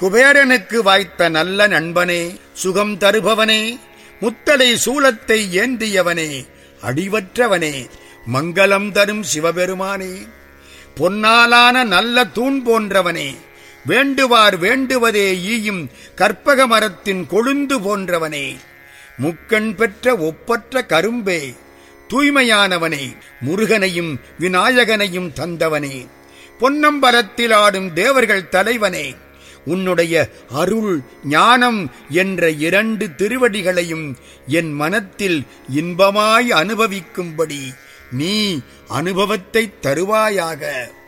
குபேரனுக்கு வாய்த்த நல்ல நண்பனே சுகம் தருபவனே முத்தலை சூலத்தை ஏந்தியவனே அடிவற்றவனே மங்களம் தரும் சிவபெருமானே பொன்னாலான நல்ல தூண் போன்றவனே வேண்டுவார் வேண்டுவதே ஈயும் கற்பக மரத்தின் கொழுந்து போன்றவனே முக்கண் பெற்ற ஒப்பற்ற கரும்பே தூய்மையானவனே முருகனையும் விநாயகனையும் தந்தவனே பொன்னம்பலத்தில் ஆடும் தேவர்கள் தலைவனே உன்னுடைய அருள் ஞானம் என்ற இரண்டு திருவடிகளையும் என் மனத்தில் இன்பமாய் அனுபவிக்கும்படி நீ அனுபவத்தைத் தருவாயாக